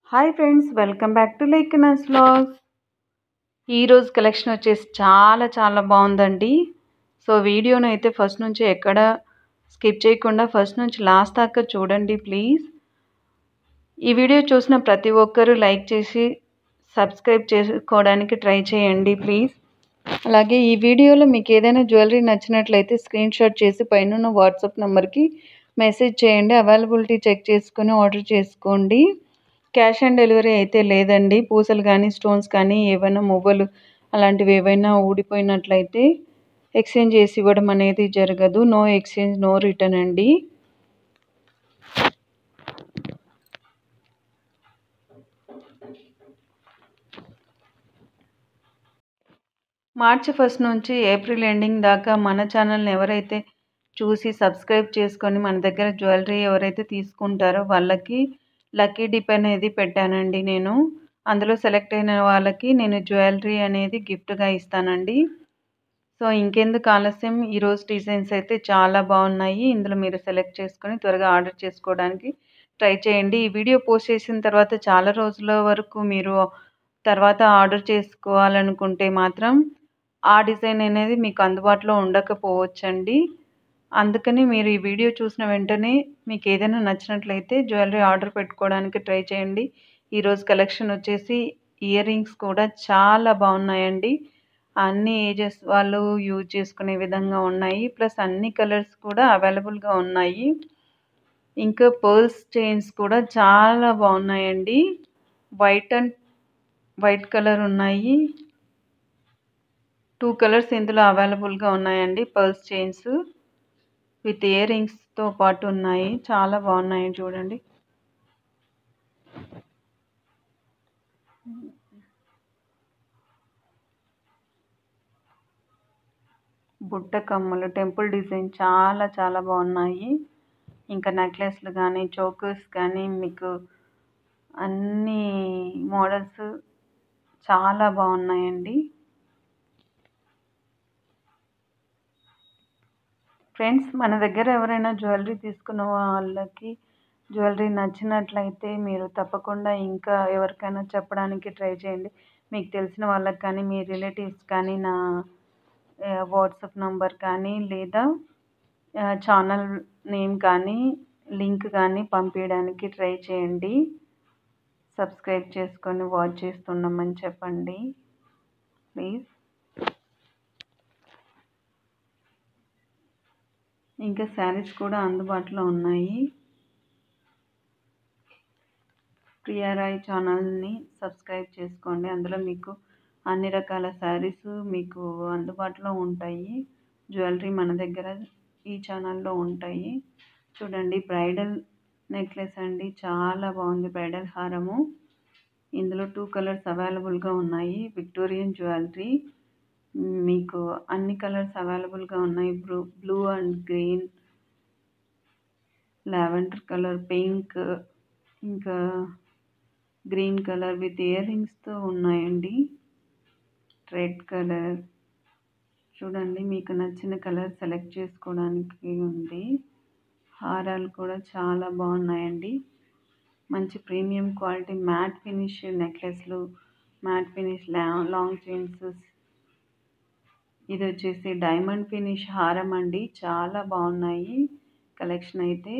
hi friends welcome back to లైక్నస్ vlogs ఈరోజు collection వచ్చేసి చాలా చాలా బాగుందండి సో వీడియోను అయితే ఫస్ట్ నుంచి ఎక్కడ స్కిప్ చేయకుండా ఫస్ట్ నుంచి లాస్ట్ దాకా చూడండి ప్లీజ్ ఈ వీడియో చూసిన ప్రతి ఒక్కరూ లైక్ చేసి సబ్స్క్రైబ్ చేసుకోవడానికి ట్రై చేయండి ప్లీజ్ అలాగే ఈ వీడియోలో మీకు ఏదైనా జ్యువెలరీ నచ్చినట్లయితే స్క్రీన్ షాట్ చేసి పైన వాట్సాప్ నెంబర్కి మెసేజ్ చేయండి అవైలబిలిటీ చెక్ చేసుకొని ఆర్డర్ చేసుకోండి క్యాష్ ఆన్ డెలివరీ అయితే లేదండి పూసలు కానీ స్టోన్స్ కానీ ఏవైనా మొబైల్ అలాంటివి ఏవైనా ఊడిపోయినట్లయితే ఎక్స్చేంజ్ చేసి ఇవ్వడం అనేది జరగదు నో ఎక్స్చేంజ్ నో రిటర్న్ అండి మార్చి ఫస్ట్ నుంచి ఏప్రిల్ ఎండింగ్ దాకా మన ఛానల్ని ఎవరైతే చూసి సబ్స్క్రైబ్ చేసుకొని మన దగ్గర జ్యువెలరీ ఎవరైతే తీసుకుంటారో వాళ్ళకి లక్కీ డిప్ అనేది పెట్టానండి నేను అందులో సెలెక్ట్ అయిన వాళ్ళకి నేను జ్యువెలరీ అనేది గిఫ్ట్గా ఇస్తానండి సో ఇంకెందుకు ఆలస్యం ఈరోజు డిజైన్స్ అయితే చాలా బాగున్నాయి ఇందులో మీరు సెలెక్ట్ చేసుకొని త్వరగా ఆర్డర్ చేసుకోవడానికి ట్రై చేయండి ఈ వీడియో పోస్ట్ చేసిన తర్వాత చాలా రోజుల వరకు మీరు తర్వాత ఆర్డర్ చేసుకోవాలనుకుంటే మాత్రం ఆ డిజైన్ అనేది మీకు అందుబాటులో ఉండకపోవచ్చండి అందుకని మీరు ఈ వీడియో చూసిన వెంటనే మీకు ఏదైనా నచ్చినట్లయితే జ్యువెలరీ ఆర్డర్ పెట్టుకోవడానికి ట్రై చేయండి ఈరోజు కలెక్షన్ వచ్చేసి ఇయర్ రింగ్స్ కూడా చాలా బాగున్నాయండి అన్ని ఏజెస్ వాళ్ళు యూజ్ చేసుకునే విధంగా ఉన్నాయి ప్లస్ అన్ని కలర్స్ కూడా అవైలబుల్గా ఉన్నాయి ఇంకా పర్ల్స్ చైన్స్ కూడా చాలా బాగున్నాయండి వైట్ అండ్ వైట్ కలర్ ఉన్నాయి టూ కలర్స్ ఇందులో అవైలబుల్గా ఉన్నాయండి పర్ల్స్ చైన్స్ విత్ ఇయర్ రింగ్స్తో పాటు ఉన్నాయి చాలా బాగున్నాయి చూడండి బుట్ట కమ్మలు టెంపుల్ డిజైన్ చాలా చాలా బాగున్నాయి ఇంకా నెక్లెస్లు కానీ చోకర్స్ కానీ మీకు అన్ని మోడల్స్ చాలా బాగున్నాయండి ఫ్రెండ్స్ మన దగ్గర ఎవరైనా జ్యువెలరీ తీసుకున్న వాళ్ళకి జ్యువెలరీ నచ్చినట్లయితే మీరు తప్పకుండా ఇంకా ఎవరికైనా చెప్పడానికి ట్రై చేయండి మీకు తెలిసిన వాళ్ళకి కానీ మీ రిలేటివ్స్ కానీ నా వాట్సాప్ నంబర్ కానీ లేదా ఛానల్ నేమ్ కానీ లింక్ కానీ పంపించడానికి ట్రై చేయండి సబ్స్క్రైబ్ చేసుకొని వాచ్ చేస్తున్నామని చెప్పండి ప్లీజ్ ఇంకా శారీస్ కూడా అందుబాటులో ఉన్నాయి ప్రియారాయ్ ఛానల్ని సబ్స్క్రైబ్ చేసుకోండి అందులో మీకు అన్ని రకాల శారీస్ మీకు అందుబాటులో ఉంటాయి జ్యువెలరీ మన దగ్గర ఈ ఛానల్లో ఉంటాయి చూడండి బ్రైడల్ నెక్లెస్ అండి చాలా బాగుంది బ్రైడల్ హారము ఇందులో టూ కలర్స్ అవైలబుల్గా ఉన్నాయి విక్టోరియన్ జ్యువెలరీ మీకు అన్ని కలర్స్ అవైలబుల్గా ఉన్నాయి blue blue and green lavender colour pink ఇంకా గ్రీన్ కలర్ విత్ ఇయర్ రింగ్స్తో ఉన్నాయండి రెడ్ కలర్ చూడండి మీకు నచ్చిన కలర్ సెలెక్ట్ చేసుకోవడానికి ఉంది హారాలు కూడా చాలా బాగున్నాయండి మంచి ప్రీమియం క్వాలిటీ మ్యాట్ ఫినిష్ నెక్లెస్లు మ్యాట్ ఫినిష్ లాంగ్ చైన్స్ ఇది వచ్చేసి డైమండ్ ఫినిష్ హారం అండి చాలా బాగున్నాయి కలెక్షన్ అయితే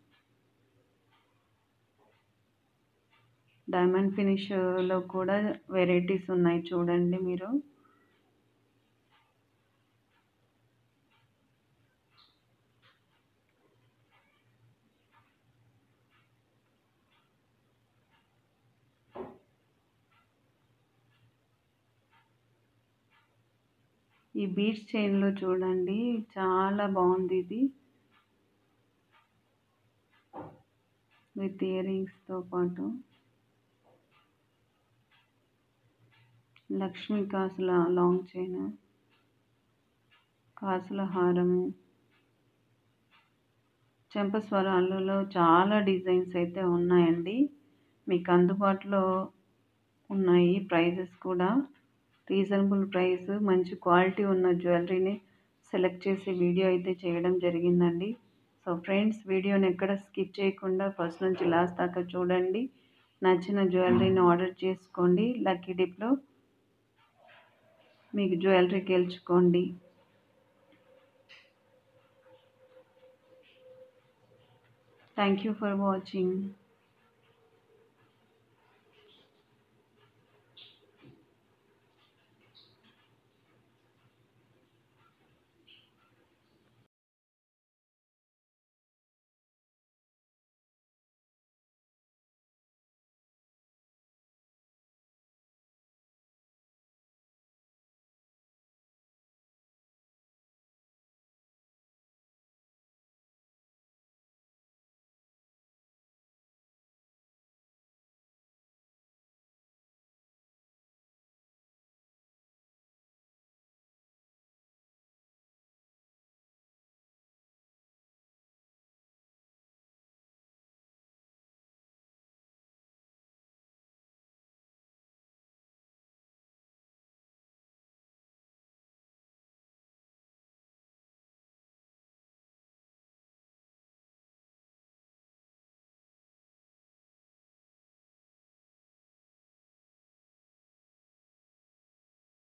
డైమండ్ ఫినిష్లో కూడా వెరైటీస్ ఉన్నాయి చూడండి మీరు ఈ బీడ్స్ చైన్లో చూడండి చాలా బాగుంది ఇది విత్ ఇయర్ రింగ్స్తో పాటు లక్ష్మీ కాసుల లాంగ్ చైన్ కాసుల హారము చెంపస్వరాలలో చాలా డిజైన్స్ అయితే ఉన్నాయండి మీకు అందుబాటులో ఉన్నాయి ప్రైజెస్ కూడా రీజనబుల్ ప్రైస్ మంచి క్వాలిటీ ఉన్న జ్యువెలరీని సెలెక్ట్ చేసి వీడియో అయితే చేయడం జరిగిందండి సో ఫ్రెండ్స్ వీడియోని ఎక్కడ స్కిప్ చేయకుండా ఫస్ట్ నుంచి లాస్ట్ దాకా చూడండి నచ్చిన జ్యువెలరీని ఆర్డర్ చేసుకోండి లక్కీ డిప్లో మీకు జ్యువెలరీ గెలుచుకోండి థ్యాంక్ యూ ఫర్ వాచింగ్